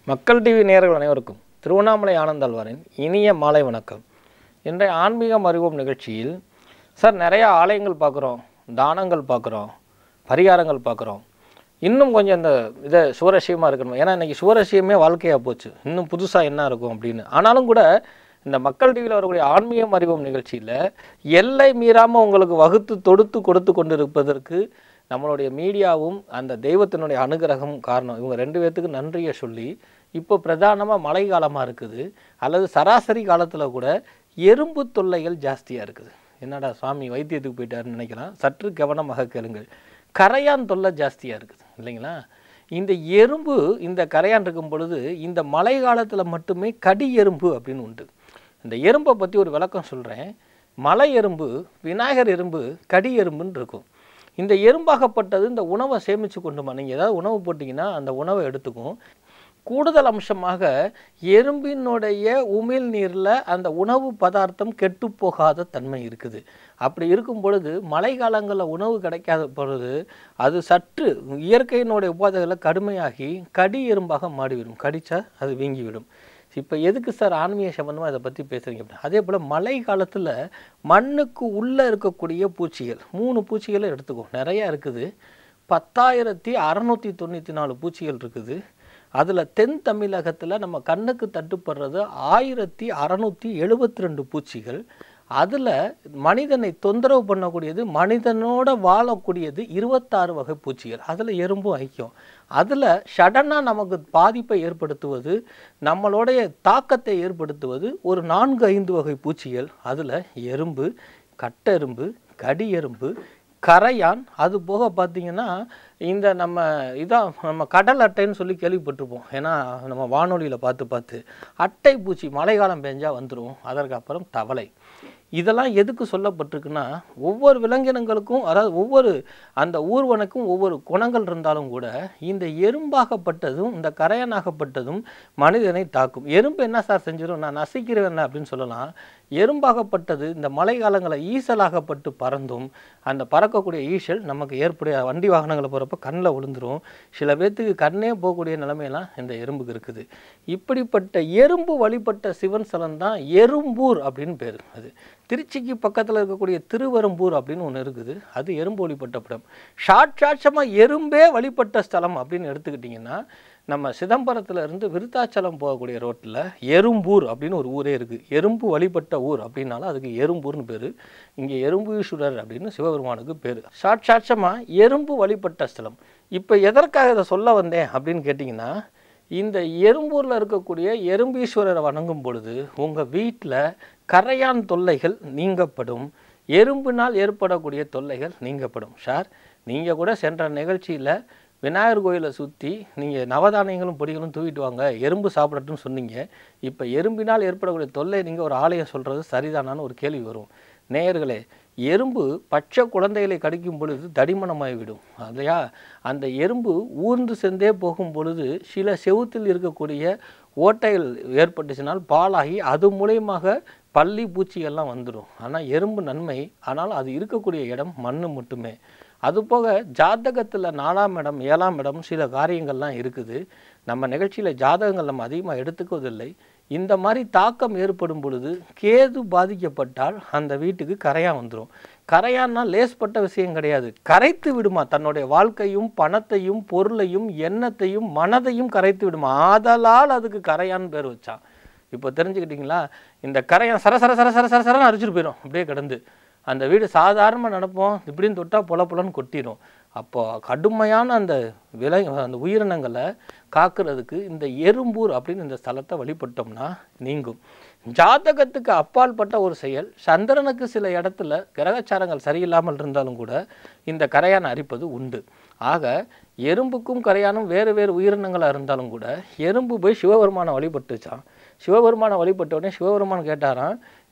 மக்கள் டிவி நேயர்கள் அனைவருக்கும் திருவண்ணாமலை ஆனந்தாழ்வாரின் இனிய மாலை வணக்கம் இன்றைய ஆன்மீகம் அறிவோம் நிகழ்ச்சியில் சார் நிறையா ஆலயங்கள் பார்க்குறோம் தானங்கள் பார்க்குறோம் பரிகாரங்கள் பார்க்குறோம் இன்னும் கொஞ்சம் இந்த இதை சுவரசியமாக இருக்கணும் ஏன்னா இன்றைக்கி சுவரசியமே வாழ்க்கையாக போச்சு இன்னும் புதுசாக என்ன இருக்கும் அப்படின்னு ஆனாலும் கூட இந்த மக்கள் டிவியில் வரக்கூடிய ஆன்மீகம் அறிவோம் நிகழ்ச்சியில் எல்லை மீறாமல் உங்களுக்கு வகுத்து தொடுத்து கொடுத்து கொண்டிருப்பதற்கு நம்மளுடைய மீடியாவும் அந்த தெய்வத்தினுடைய அனுகிரகம் காரணம் இவங்க ரெண்டு பேர்த்துக்கு நன்றியை சொல்லி இப்போ பிரதானமாக மழை காலமாக இருக்குது அல்லது சராசரி காலத்தில் கூட எறும்பு தொல்லைகள் ஜாஸ்தியாக இருக்குது என்னடா சுவாமி வைத்தியத்துக்கு போயிட்டாருன்னு நினைக்கலாம் சற்று கவனமாக கேளுங்கள் கரையான் தொல்லை ஜாஸ்தியாக இருக்குது இல்லைங்களா இந்த எறும்பு இந்த கரையான் இருக்கும் பொழுது இந்த மழை காலத்தில் மட்டுமே கடி எறும்பு அப்படின்னு உண்டு இந்த எறும்பை பற்றி ஒரு விளக்கம் சொல்கிறேன் மலை எறும்பு விநாயகர் எறும்பு கடி எறும்புன்னு இருக்கும் இந்த எறும்பாகப்பட்டது இந்த உணவை சேமித்து கொண்டுமா நீங்கள் ஏதாவது உணவு போட்டிங்கன்னா அந்த உணவை எடுத்துக்கும் கூடுதல் அம்சமாக எறும்பினுடைய உமிழ் நீரில் அந்த உணவு பதார்த்தம் கெட்டு போகாத தன்மை இருக்குது அப்படி இருக்கும் பொழுது மழை காலங்களில் உணவு கிடைக்காத பொழுது அது சற்று இயற்கையினுடைய உபாதைகளை கடுமையாகி கடி எறும்பாக மாறிவிடும் கடிச்சா அது வீங்கிவிடும் இப்போ எதுக்கு சார் ஆன்மீக சம்பந்தமாக இதை பற்றி பேசுகிறீங்க அப்படின்னா அதே போல் மழை காலத்தில் மண்ணுக்கு உள்ளே இருக்கக்கூடிய பூச்சிகள் மூணு பூச்சிகளை எடுத்துக்கோ நிறையா இருக்குது பத்தாயிரத்தி அறநூற்றி தொண்ணூற்றி நாலு பூச்சிகள் இருக்குது அதில் தென் தமிழகத்தில் நம்ம கண்ணுக்கு தட்டுப்படுறது ஆயிரத்தி அறநூற்றி எழுபத்தி ரெண்டு பூச்சிகள் அதில் மனிதனை தொந்தரவு பண்ணக்கூடியது மனிதனோட வாழக்கூடியது இருபத்தாறு வகை பூச்சிகள் அதில் எறும்பும் ஐக்கியம் அதில் சடனாக நமக்கு பாதிப்பை ஏற்படுத்துவது நம்மளுடைய தாக்கத்தை ஏற்படுத்துவது ஒரு நான்கு ஐந்து வகை பூச்சிகள் அதில் எறும்பு கட்டெரும்பு கடி எறும்பு கரையான் அது போக பார்த்தீங்கன்னா இந்த நம்ம இதான் நம்ம கடல் அட்டைன்னு சொல்லி கேள்விப்பட்டிருப்போம் ஏன்னா நம்ம வானொலியில் பார்த்து பார்த்து அட்டை பூச்சி மழை காலம் பெஞ்சால் வந்துடும் அதற்கு அப்புறம் தவளை இதெல்லாம் எதுக்கு சொல்லப்பட்டிருக்குன்னா ஒவ்வொரு விலங்கினங்களுக்கும் அதாவது ஒவ்வொரு அந்த ஊர்வனுக்கும் ஒவ்வொரு குணங்கள் இருந்தாலும் கூட இந்த எறும்பாகப்பட்டதும் இந்த கரையானாகப்பட்டதும் மனிதனை தாக்கும் எறும்பு என்ன சார் செஞ்சிடும் நான் நசிக்கிறேன் அப்படின்னு சொல்லலாம் எறும்பாகப்பட்டது இந்த மழை காலங்களில் ஈசலாகப்பட்டு பறந்தும் அந்த பறக்கக்கூடிய ஈசல் நமக்கு ஏற்படைய வண்டி வாகனங்களை போகிறப்ப கண்ணில் விழுந்துரும் சில பேர்த்துக்கு கண்ணே போகக்கூடிய நிலைமையெல்லாம் இந்த எறும்புக்கு இருக்குது இப்படிப்பட்ட எறும்பு வழிபட்ட சிவன் ஸ்தலம் தான் எறும்பூர் அப்படின்னு பேர் அது திருச்சிக்கு பக்கத்தில் இருக்கக்கூடிய திருவெரும்பூர் அப்படின்னு ஒன்று இருக்குது அது எறும்பு வழிபட்ட படம் சாட்சாட்சமாக எறும்பே வழிபட்ட ஸ்தலம் அப்படின்னு எடுத்துக்கிட்டிங்கன்னா நம்ம சிதம்பரத்தில் இருந்து விருத்தாச்சலம் போகக்கூடிய ரோட்டில் எறும்பூர் அப்படின்னு ஒரு ஊரே இருக்குது எறும்பு வழிபட்ட ஊர் அப்படின்னாலும் அதுக்கு எறும்பூர்னு பேர் இங்கே எறும்பீஸ்வரர் அப்படின்னு சிவபெருமானுக்கு பேர் சாட்சாட்சமாக எறும்பு வழிபட்ட ஸ்தலம் இப்போ எதற்காக இதை சொல்ல வந்தேன் அப்படின்னு கேட்டிங்கன்னா இந்த எறும்பூரில் இருக்கக்கூடிய எறும்பீஸ்வரரை வணங்கும் பொழுது உங்கள் வீட்டில் கரையான் தொல்லைகள் நீங்கப்படும் எறும்பினால் ஏற்படக்கூடிய தொல்லைகள் நீங்கப்படும் சார் நீங்கள் கூட சென்ற நிகழ்ச்சியில் விநாயகர் கோயிலை சுற்றி நீங்கள் நவதானியங்களும் பொடிகளும் தூக்கிட்டு வாங்க எறும்பு சாப்பிடட்டும்னு சொன்னீங்க இப்போ எறும்பினால் ஏற்படக்கூடிய தொல்லை நீங்கள் ஒரு ஆலயம் சொல்கிறது சரிதானான்னு ஒரு கேள்வி வரும் நேயர்களே எறும்பு பச்சை குழந்தைகளை கடிக்கும் பொழுது தடிமனமாகிவிடும் இல்லையா அந்த எறும்பு ஊர்ந்து சென்றே போகும் பொழுது சில செவுத்தில் இருக்கக்கூடிய ஓட்டைகள் ஏற்பட்டுச்சுனால் பாலாகி அது மூலியமாக பள்ளி பூச்சிகள்லாம் வந்துடும் ஆனால் எறும்பு நன்மை ஆனால் அது இருக்கக்கூடிய இடம் மண் மட்டுமே அதுபோக ஜாதகத்தில் நாலாம் இடம் ஏழாம் இடம் சில காரியங்கள்லாம் இருக்குது நம்ம நிகழ்ச்சியில் ஜாதகங்கள் நம்ம அதிகமாக எடுத்துக்குவதில்லை இந்த மாதிரி தாக்கம் ஏற்படும் பொழுது கேது பாதிக்கப்பட்டால் அந்த வீட்டுக்கு கரையான் வந்துடும் கரையான்னா லேஸ்பட்ட விஷயம் கிடையாது கரைத்து விடுமா தன்னுடைய வாழ்க்கையும் பணத்தையும் பொருளையும் எண்ணத்தையும் மனதையும் கரைத்து விடுமா ஆதலால் அதுக்கு கரையான் பேர் வச்சான் இப்போ தெரிஞ்சுக்கிட்டிங்களா இந்த கரையான் சர சர சர சர சர சரன்னு அரிச்சிட்டு போயிடும் அப்படியே கிடந்து அந்த வீடு சாதாரணமாக நடப்போம் இப்படின்னு தொட்டால் பொல பொலன்னு கொட்டிடும் அப்போ கடுமையான அந்த விலை அந்த உயிரினங்களை காக்கிறதுக்கு இந்த எறும்பூர் அப்படின்னு இந்த ஸ்தலத்தை வழிபட்டோம்னா நீங்கும் ஜாதகத்துக்கு அப்பாற்பட்ட ஒரு செயல் சந்திரனுக்கு சில இடத்துல கிரகச்சாரங்கள் சரியில்லாமல் இருந்தாலும் கூட இந்த கரையான் அரிப்பது உண்டு ஆக எறும்புக்கும் கரையானும் வேறு வேறு உயிரினங்களாக இருந்தாலும் கூட எறும்பு போய் சிவபெருமானை வழிபட்டுச்சான் சிவபெருமானை வழிபட்ட உடனே சிவபெருமான் கேட்டாராம்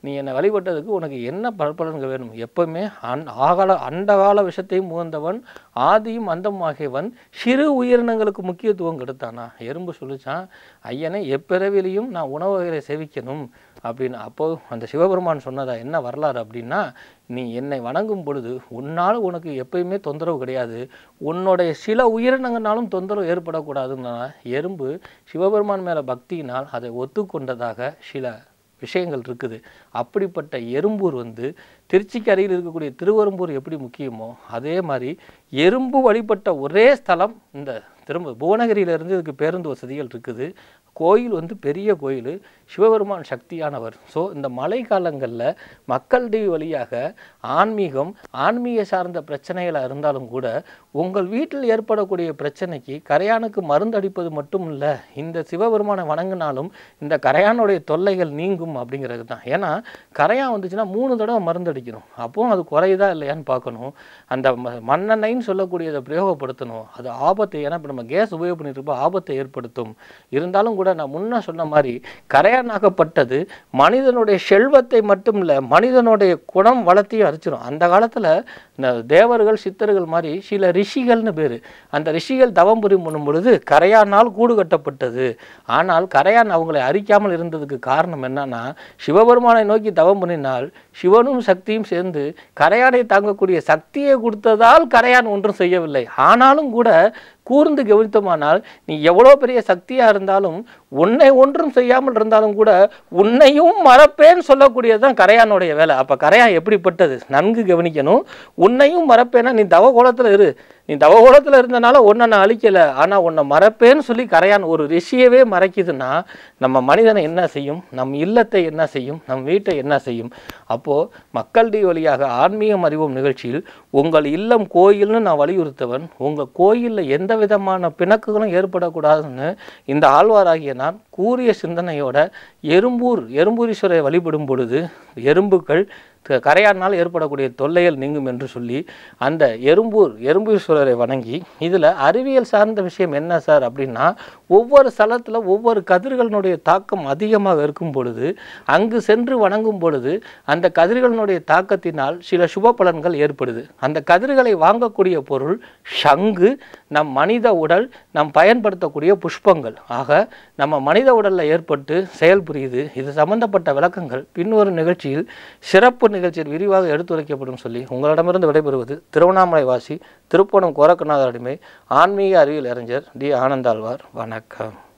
நீ என்னை வழிபட்டதுக்கு உனக்கு என்ன பற்பலன்கள் வேணும் எப்பவுமே அன் ஆகால அண்டகால விஷத்தையும் முகந்தவன் ஆதியும் அந்தமாகியவன் சிறு உயிரினங்களுக்கு முக்கியத்துவம் கொடுத்தானா எறும்பு சொல்லிச்சான் ஐயனை எப்பிறவிலையும் நான் உணவு வகைகளை சேவிக்கணும் அப்படின்னு அப்போ அந்த சிவபெருமான் சொன்னதா என்ன வரலாறு அப்படின்னா நீ என்னை வணங்கும் பொழுது உன்னால் உனக்கு எப்பயுமே தொந்தரவு கிடையாது உன்னுடைய சில உயிரினங்களாலும் தொந்தரவு ஏற்படக்கூடாதுன்னா எறும்பு சிவபெருமான் மேலே பக்தியினால் அதை ஒத்துக்கொண்டதாக சில விஷயங்கள் இருக்குது அப்படிப்பட்ட எறும்பூர் வந்து திருச்சிக்கு அருகில் இருக்கக்கூடிய திருவெரும்பூர் எப்படி முக்கியமோ அதே மாதிரி எறும்பு வழிபட்ட ஒரே ஸ்தலம் இந்த திரும்ப புவனகிரியிலேருந்து இதுக்கு பேருந்து வசதிகள் இருக்குது கோயில் வந்து பெரிய கோயில் சிவபெருமான் சக்தியானவர் ஸோ இந்த மழை காலங்களில் மக்களுடைய வழியாக ஆன்மீகம் ஆன்மீக சார்ந்த பிரச்சனைகளாக இருந்தாலும் கூட உங்கள் வீட்டில் ஏற்படக்கூடிய பிரச்சனைக்கு கரையானுக்கு மருந்து அடிப்பது மட்டும் இல்லை இந்த சிவபெருமானை வணங்கினாலும் இந்த கரையானுடைய தொல்லைகள் நீங்கும் அப்படிங்கிறது தான் ஏன்னா கரையான் வந்துச்சுன்னா மூணு தடவை மருந்து அடிக்கணும் அப்போவும் அது குறையுதா இல்லையான்னு பார்க்கணும் அந்த ம- மண்ணெண்ணெய்ன்னு சொல்லக்கூடியதை பிரயோகப்படுத்தணும் அது ஆபத்து ஏன்னா இப்போ நம்ம கேஸ் உபயோக பண்ணிட்டு இருப்போம் ஆபத்தை ஏற்படுத்தும் இருந்தாலும் கூட நான் முன்ன சொன்ன மாதிரி கரையானாகப்பட்டது மனிதனுடைய செல்வத்தை மட்டும் இல்லை மனிதனுடைய குணம் வளத்தையும் அரிச்சிடும் அந்த காலத்தில் இந்த தேவர்கள் சித்தர்கள் மாதிரி சில ரிஷிகள்னு பேர் அந்த ரிஷிகள் தவம் புரியும் பண்ணும் பொழுது கரையானால் கூடு கட்டப்பட்டது ஆனால் கரையான் அவங்களை அரிக்காமல் இருந்ததுக்கு காரணம் என்னன்னா சிவபெருமானை நோக்கி தவம் பண்ணினால் சிவனும் சக்தியும் சேர்ந்து கரையானை தாங்கக்கூடிய சக்தியை கொடுத்ததால் கரையான் ஒன்றும் செய்யவில்லை ஆனாலும் கூட கூர்ந்து கவனித்தோமானால் நீ எவ்வளோ பெரிய சக்தியாக இருந்தாலும் உன்னை ஒன்றும் செய்யாமல் இருந்தாலும் கூட உன்னையும் மறப்பேன்னு சொல்லக்கூடியது தான் கரையானுடைய வேலை அப்போ கரையான் எப்படிப்பட்டது நன்கு கவனிக்கணும் உன்னையும் மறப்பேன்னா நீ தவ கோலத்தில் இரு நீ தவ கோலத்தில் இருந்தனால உன்னை நான் அழிக்கலை ஆனால் உன்னை மறப்பேன்னு சொல்லி கரையான் ஒரு ரிஷியவே மறைக்குதுன்னா நம்ம மனிதனை என்ன செய்யும் நம் இல்லத்தை என்ன செய்யும் நம் வீட்டை என்ன செய்யும் அப்போது மக்களுடைய வழியாக ஆன்மீகம் அறிவோம் நிகழ்ச்சியில் உங்கள் இல்லம் கோயில்னு நான் வலியுறுத்தவன் உங்கள் கோயிலில் எந்த விதமான பிணக்குகளும் ஏற்படக்கூடாதுன்னு இந்த ஆழ்வாராகிய நான் கூறிய சிந்தனையோட எறும்பூர் எறும்பூரீஸ்வரை வழிபடும் பொழுது எறும்புகள் க- கரையானால் ஏற்படக்கூடிய தொல்லைகள் நீங்கும் என்று சொல்லி அந்த எறும்பூர் எறும்பீஸ்வரரை வணங்கி இதில் அறிவியல் சார்ந்த விஷயம் என்ன சார் அப்படின்னா ஒவ்வொரு ஸ்தலத்தில் ஒவ்வொரு கதிர்களினுடைய தாக்கம் அதிகமாக இருக்கும் பொழுது அங்கு சென்று வணங்கும் பொழுது அந்த கதிர்களினுடைய தாக்கத்தினால் சில சுப பலன்கள் ஏற்படுது அந்த கதிர்களை வாங்கக்கூடிய பொருள் சங்கு நம் மனித உடல் நாம் பயன்படுத்தக்கூடிய புஷ்பங்கள் ஆக நம்ம மனித உடலில் ஏற்பட்டு செயல்புரியுது இது சம்பந்தப்பட்ட விளக்கங்கள் பின்வரும் நிகழ்ச்சியில் சிறப்பு நிகழ்ச்சியில் விரிவாக எடுத்துரைக்கப்படும் சொல்லி உங்களிடமிருந்து விடைபெறுவது திருவண்ணாமலை வாசி திருப்பணம் கோரக்கநாதர் அடிமை ஆன்மீக அறிவியல் அறிஞர் டி ஆனந்தாழ்வார் வணக்கம்